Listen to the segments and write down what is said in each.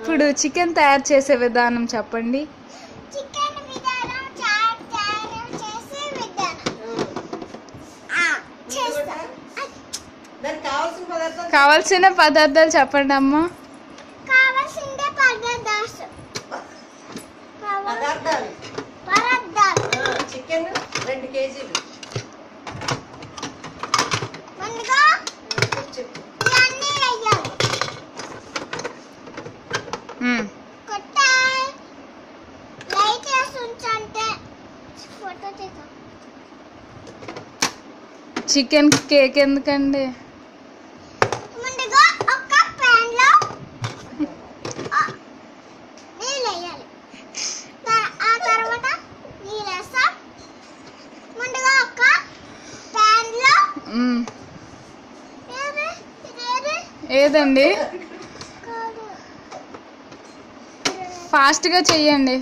ఇప్పుడు చికెన్ తయారు చేసే విధానం చెప్పండి చికెన్ విధానం చాట్ తయారు చేసే విధానం ఆ, చేస్తా దానికి కావాల్సిన పదార్థాలు కావాల్సిన పదార్థాలు చెప్పండి అమ్మా కావాల్సిందే పదార్థాలు కావాల్సిన పదార్థాలు పదార్థాలు చికెన్ రెండు కేజీలు ముందుగా చెప్పు ఇవన్నీ వేయాలి మ్మ్. కొట్ట లైట్ వేసి ఉంచంటే ఫోటో తీద్దాం చికెన్ కేక్ ఎందుకండి ముందుగా ఒక ప్యాన్ లో ఆ, నీళ్ళు వేయాలి త- ఆ తర్వాత నీళ్ళు వేస్తాం ముందుగా ఒక ప్యాన్ లో మ్మ్. ఏది ఇదేది ఏదండి కాదు ఫాస్ట్గా చెయ్యండి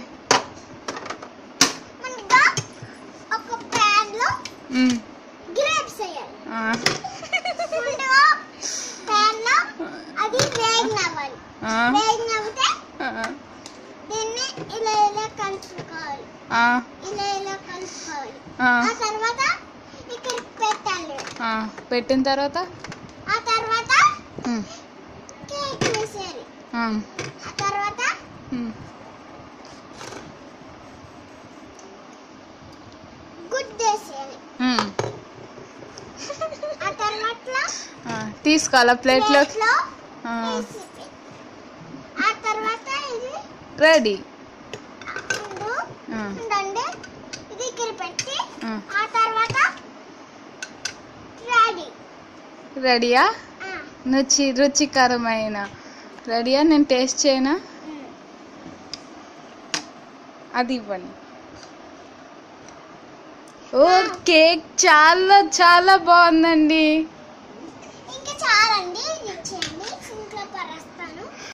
ముందుగా ఒక ప్యాన్ లో మ్మ్. గ్రేప్స్ వేయాలి ఆ. ముందుగా ప్యాన్ లో అది వేగినవ్వాలి ఆ. వేగినవ్వితే ఆ. దీన్ని ఇలా ఇలా కలుపుకోవాలి ఆ. ఇలా ఇలా కలుపుకోవాలి ఆ. ఆ తర్వాత ఇక్కడ పెట్టాలి ఆ. పెట్టిన తర్వాత ఆ తర్వాత మ్మ్. కేక్ వేసేయాలి ఆ. ఆ తర్వాత మ్మ్. గుడ్ వేసేయాలి మ్మ్. ఆ తర్వాత ఆ. తీసుకోవాలా ప్లేట్లో ప్లేట్లో ఆ. వేసి ఆ తర్వాత ఇది రెడీ ఉండు ఆ. ఉండండి ఇది ఇక్కడ పెట్టి ఆ. ఆ తర్వాత రెడీ రెడీయా రుచి రుచికరమైన రెడీయా నేను టేస్ట్ చేయనా అది ఇవ్వండి ఓ కేక్ చాలా చాలా బాగుందండి ఇంకా చాలండి ఇది ఇచ్చేయండి సింక్లో పరేస్తాను